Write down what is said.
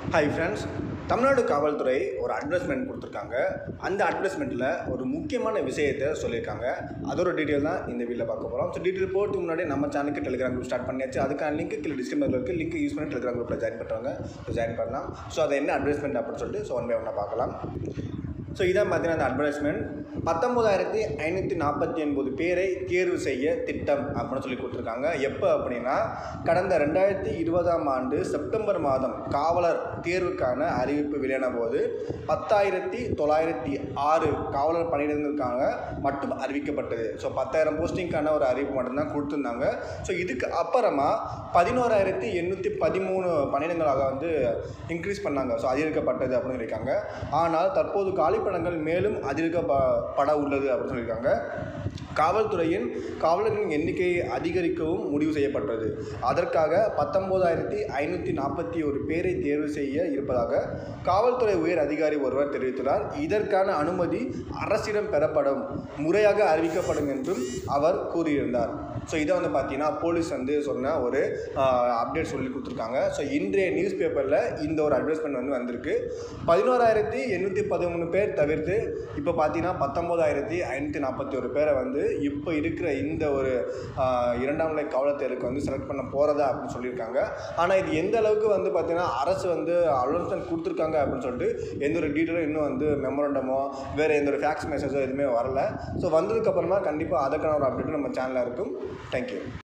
hi friends Tamil Nadu காவல்துறை ஒரு advertisement கொடுத்துருக்காங்க அந்த அட்வர்டைஸ்மெண்ட்டில் ஒரு முக்கியமான விஷயத்தை சொல்லியிருக்காங்க அதோட டீட்டெயில் தான் இந்த வீடியோவில் பார்க்க போகிறோம் ஸோ டீட்டெயில் போகிறதுக்கு முன்னாடி நம்ம சேனலுக்கு டெலிகிராம் குரூப் ஸ்டார்ட் பண்ணியாச்சு அதுக்கான லிங்க் கீழே டிஸ்கிரிப்ஷனில் இருக்குது லிங்க் யூஸ் பண்ணி டெலிகிராம் குரூப்பில் ஜாயின் பண்ணுறாங்க ஸோ ஜாயின் பண்ணலாம் ஸோ அது என்ன அட்வர்டைஸ்மெண்ட் அப்படின்னு சொல்லிட்டு ஸோ ஒன் பை ஒன்னாக பார்க்கலாம் ஸோ இதான் பார்த்தீங்கன்னா அந்த அட்வர்டைஸ்மெண்ட் பத்தொம்போதாயிரத்தி ஐநூற்றி நாற்பத்தி ஒன்பது பேரை தேர்வு செய்ய திட்டம் அப்படின்னு சொல்லி கொடுத்துருக்காங்க எப்போ அப்படின்னா கடந்த ரெண்டாயிரத்தி இருபதாம் ஆண்டு செப்டம்பர் மாதம் காவலர் தேர்வுக்கான அறிவிப்பு வெளியான போது பத்தாயிரத்தி தொள்ளாயிரத்தி ஆறு காவலர் பணியிடங்களுக்காக மட்டும் அறிவிக்கப்பட்டது ஸோ பத்தாயிரம் போஸ்டிங்க்கான ஒரு அறிவிப்பு மட்டும்தான் கொடுத்துருந்தாங்க ஸோ இதுக்கு அப்புறமா பதினோராயிரத்தி எண்ணூற்றி பதிமூணு பணியிடங்களாக வந்து இன்க்ரீஸ் பண்ணாங்க ஸோ அதிகரிக்கப்பட்டது அப்படின்னு சொல்லியிருக்காங்க ஆனால் தற்போது காலிப்படங்கள் மேலும் அதிகரிக்கப்பட உள்ளது அப்படின்னு சொல்லியிருக்காங்க காவல்துறையின் காவலர்களின் எண்ணிக்கையை அதிகரிக்கவும் முடிவு செய்யப்பட்டது அதற்காக பத்தொம்போதாயிரத்தி ஐநூற்றி நாற்பத்தி ஒரு பேரை தேர்வு செய்ய இருப்பதாக காவல்துறை உயர் அதிகாரி ஒருவர் தெரிவித்துள்ளார் இதற்கான அனுமதி அரசிடம் பெறப்படும் முறையாக அறிவிக்கப்படும் என்றும் அவர் கூறியிருந்தார் ஸோ இதை வந்து பார்த்தீங்கன்னா போலீஸ் வந்து சொன்ன ஒரு அப்டேட் சொல்லி கொடுத்துருக்காங்க ஸோ இன்றைய நியூஸ் பேப்பரில் இந்த ஒரு அட்வர்டைஸ்மெண்ட் வந்து வந்திருக்கு பதினோராயிரத்தி எண்ணூற்றி பதிமூணு பேர் தவிர்த்து இப்போ பார்த்தீங்கன்னா பத்தொம்போதாயிரத்தி ஐநூற்றி நாற்பத்தி ஒரு பேரை வந்து இப்போ இருக்கிற இந்த ஒரு ஆஹ், இரண்டாம் நிலை காவலர் தேர்வுக்கு வந்து செலக்ட் பண்ண போகிறதா அப்படின்னு சொல்லியிருக்காங்க ஆனால் இது எந்த அளவுக்கு வந்து பார்த்தீங்கன்னா அரசு வந்து அலோன்ஸ்மெண்ட் கொடுத்துருக்காங்க அப்படின்னு சொல்லிட்டு எந்த ஒரு டீட்டெயிலும் இன்னும் வந்து மெமரண்டமோ வேறு எந்த ஒரு ஃபேக்ஸ் மெசேஜோ எதுவுமே வரல ஸோ வந்ததுக்கப்புறமா கண்டிப்பாக அதற்கான ஒரு அப்டேட்டும் நம்ம சேனலில் இருக்கும் தேங்க்யூ